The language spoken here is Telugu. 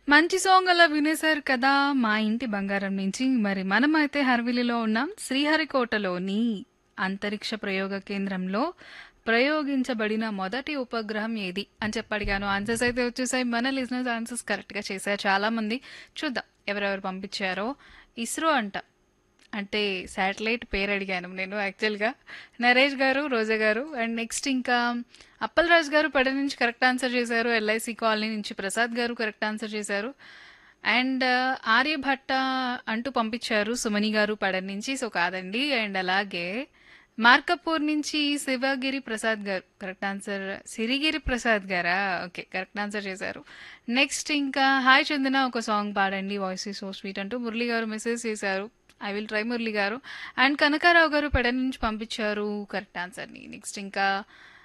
మంచి సాంగ్ అలా వినేశారు కదా! 'మా ఇంటి బంగారం' నుంచి. మరి మనమైతే హర్విల్లిలో ఉన్నాం. శ్రీహరికోటలోని అంతరిక్ష ప్రయోగ కేంద్రంలో ప్రయోగించబడిన మొదటి ఉపగ్రహం ఏది? అని చెప్పి అడిగాను. ఆన్సర్స్ అయితే వచ్చేసాయి. మన లిజనర్స్ ఆన్సర్స్ కరెక్ట్‌గా చేశారు చాలామంది. చూద్దాం ఎవరెవరు పంపించారో. ఇస్రో అంట. అంటే శాటిలైట్ పేరు అడిగాను నేను యాక్చువల్‌గా. నరేష్ గారు, రోజా గారు అండ్ నెక్స్ట్ ఇంకా అప్పలరాజు గారు పడ నుంచి కరెక్ట్ ఆన్సర్ చేశారు. ఎల్ఐసి కాలనీ నుంచి ప్రసాద్ గారు కరెక్ట్ ఆన్సర్ చేశారు. అండ్ ఆర్యభట్ట అంటూ పంపించారు సుమని గారు పడన్ నుంచి. సో కాదండి. అండ్ అలాగే మార్కపూర్ నుంచి శివగిరి ప్రసాద్ గారు కరెక్ట్ ఆన్సర్. సిరిగిరి ప్రసాద్ గారా? ఓకే. కరెక్ట్ ఆన్సర్ చేశారు. నెక్స్ట్ ఇంకా హాయ్ చందన ఒక సాంగ్ పాడండి వాయిస్ ఈజ్ సో స్వీట్ అంటూ మురళి గారు మెసేజ్ చేశారు. ఐ విల్ ట్రై మురళి గారు. అండ్ కనకారావు గారు పెడ నుంచి పంపించారు కరెక్ట్ ఆన్సర్‌ని. నెక్స్ట్ ఇంకా